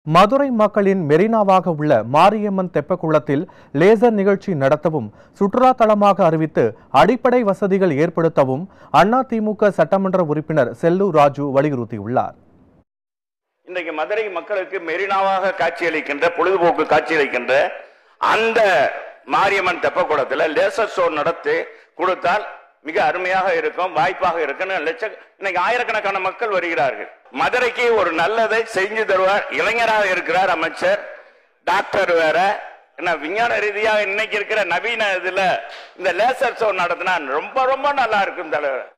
மதுரை மக்களின் மெரினாவாக உள்ள மாரியம்மன் தெப்பக்குளத்தில் லேசர் நிகழ்ச்சி நடத்தவும் சுற்றுலா தலமாக அறிவித்து அடிப்படை வசதிகள் ஏற்படுத்தவும் அதிமுக சட்டமன்ற உறுப்பினர் செல்லூர் ராஜு வலியுறுத்தியுள்ளார் இன்றைக்கு மதுரை மக்களுக்கு மெரினாவாக காட்சியளிக்கின்ற பொழுதுபோக்கு காட்சியளிக்கின்ற அந்த மாரியம்மன் தெப்பக்குளத்துல லேசர் ஷோ நடத்தி கொடுத்தால் மிக அருமையாக இருக்கும் வாய்ப்பாக இருக்குன்னு லட்ச இன்னைக்கு ஆயிரக்கணக்கான மக்கள் வருகிறார்கள் மதுரைக்கு ஒரு நல்லதை செஞ்சு தருவார் இளைஞராக இருக்கிறார் அமைச்சர் டாக்டர் வேற என்ன விஞ்ஞான ரீதியாக இன்னைக்கு இருக்கிற நவீன இதுல இந்த லேசர் ஷோ நடத்தினா ரொம்ப ரொம்ப நல்லா இருக்கும் தலைவர்